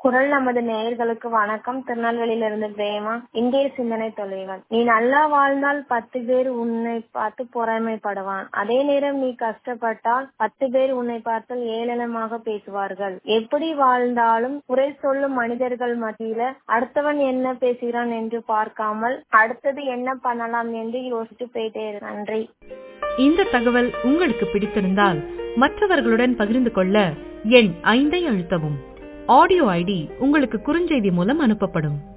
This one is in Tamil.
குரல் நமது நேயர்களுக்கு வணக்கம் திருநெல்வேலியிலிருந்து பிரேமா இந்திய சிந்தனை தொழில்கள் நீ நல்லா வாழ்ந்தால் பத்து பேர் உன்னை பார்த்து பொறாமைப்படுவான் அதே நேரம் நீ கஷ்டப்பட்டால் பத்து பேர் உன்னை பார்த்தால் ஏளனமாக பேசுவார்கள் எப்படி வாழ்ந்தாலும் குறை சொல்லும் மனிதர்கள் மத்தியில அடுத்தவன் என்ன பேசுகிறான் என்று பார்க்காமல் அடுத்தது என்ன பண்ணலாம் என்று யோசிச்சு போயிட்டே இரு. நன்றி இந்த தகவல் உங்களுக்கு பிடித்திருந்தால் மற்றவர்களுடன் பகிர்ந்து கொள்ள எண் ஐந்தை அழுத்தவும் ஆடியோ ஐடி உங்களுக்கு குறுஞ்செய்தி மூலம் அனுப்பப்படும்